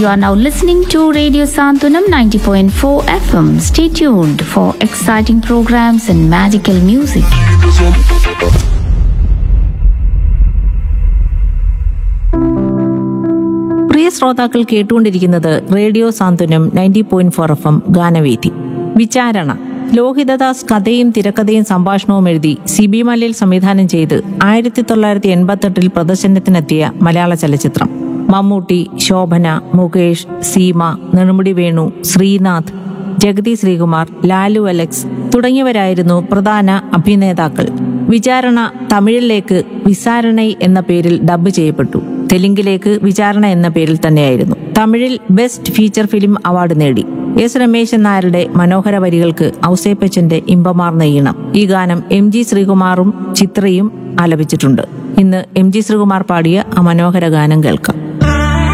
You are now listening to Radio Santunam 90.4 FM. Stay tuned for exciting programs and magical music. പ്രിയ ശ്രോതാക്കൾ കേട്ടുകൊണ്ടിരിക്കുന്നത് radio Santhwanam ninety point four F M ഗാനവേദി വിചാരണ ലോഹിതദാസ് കഥയും തിരക്കഥയും സംഭാഷണവും എഴുതി സി ബി മലയിൽ സംവിധാനം ചെയ്ത് ആയിരത്തി തൊള്ളായിരത്തി എൺപത്തെട്ടിൽ പ്രദർശനത്തിനെത്തിയ മലയാള ചലച്ചിത്രം മമ്മൂട്ടി ശോഭന മുകേഷ് സീമ നെടുമുടി വേണു ശ്രീനാഥ് ജഗതി ശ്രീകുമാർ ലാലു അലക്സ് തുടങ്ങിയവരായിരുന്നു പ്രധാന അഭിനേതാക്കൾ വിചാരണ തമിഴിലേക്ക് വിസാരണை എന്ന പേരിൽ ഡബ്ബ് ചെയ്യപ്പെട്ടു തെലുങ്കിലേക്ക് വിചാരണ എന്ന പേരിൽ തന്നെയായിരുന്നു തമിഴിൽ ബെസ്റ്റ് ഫീച്ചർ ഫിലിം അവാർഡ് നേടി എസ് രമേശൻ നായരുടെ മനോഹര വരികൾക്ക് ഔസേപ്പച്ചന്റെ ഇമ്പമാർന്ന ഈണം ഈ ഗാനം എം ജി ശ്രീകുമാറും ചിത്രയും ആലപിച്ചിട്ടുണ്ട് ഇന്ന് എം ജി ശ്രീകുമാർ പാടിയ ആ മനോഹര ഗാനം കേൾക്കാം